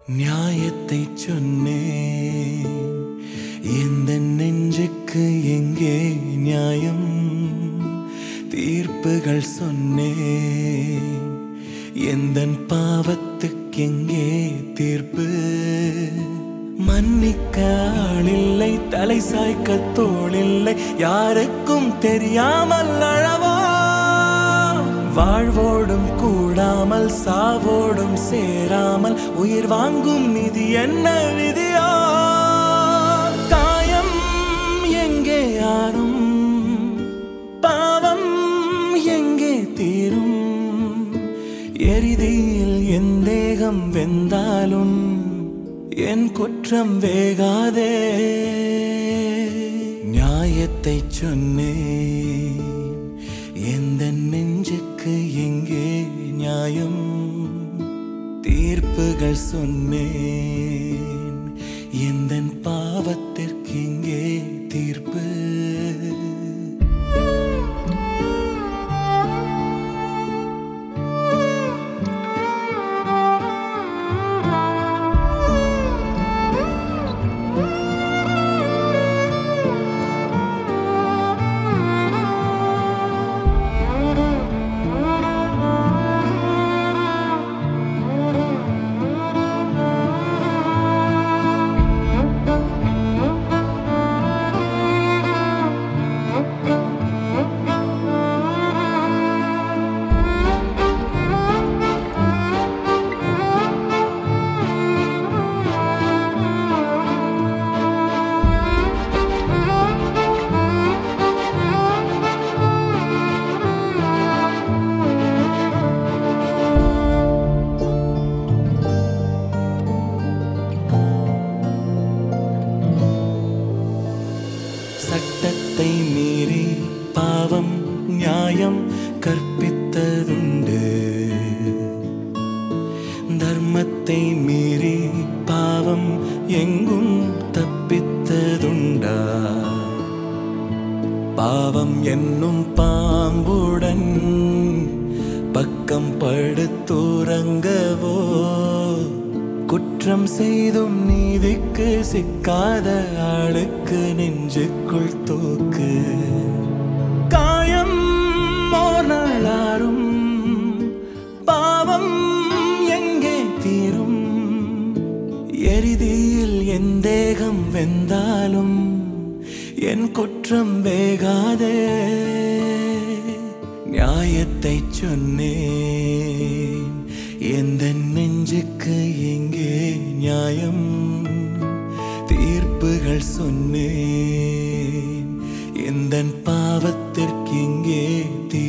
நியாயத்தை சொன்னேன் இந்த நெஞ்சுக்கு எங்கே நியாயம் தீர்ப்புகள் சொன்னேன் எந்த பாவத்துக்கு எங்கே தீர்ப்பு மன்னிக்க ஆளில்லை தலை சாய்க்க தோளில்லை யாருக்கும் தெரியாமல் அழவா வாழ்வோடும் கூடாமல் சாவோடும் சேராமல் உயிர் வாங்கும் நிதி என்ன விதியோ காயம் எங்கே யாரும் பாவம் எங்கே தீரும் எரிதியில் என் தேகம் வெந்தாலும் என் குற்றம் வேகாதே நியாயத்தை சொன்னேன் எந்த நெஞ்சுக்கு எங்கே நியாயம் தீர்ப்புகள் சொன்னேன் எந்த பாவத்திற்கு எங்கே தீர்ப்பு சட்டத்தை மீறி பாவம் நியாயம் கற்பித்ததுண்டு தர்மத்தை மீறி பாவம் எங்கும் தப்பித்ததுண்டா பாவம் என்னும் பாம்புடன் பக்கம் படுத்துறங்கவோ குற்றம் செய்தும் நீதிக்கு சிக்காத ஆளுக்கு நெஞ்சுக்குள் தூக்கு காயம் ஓர் நாளாரும் பாவம் எங்கே தீரும் எரிதியில் என் தேகம் வெந்தாலும் என் குற்றம் வேகாதே நியாயத்தை சொன்னேன் எந்த நெஞ்சுக்கு எங்கே நியாயம் தீர்ப்புகள் சொன்னேன் எந்த பாவத்திற்கு எங்கே தீ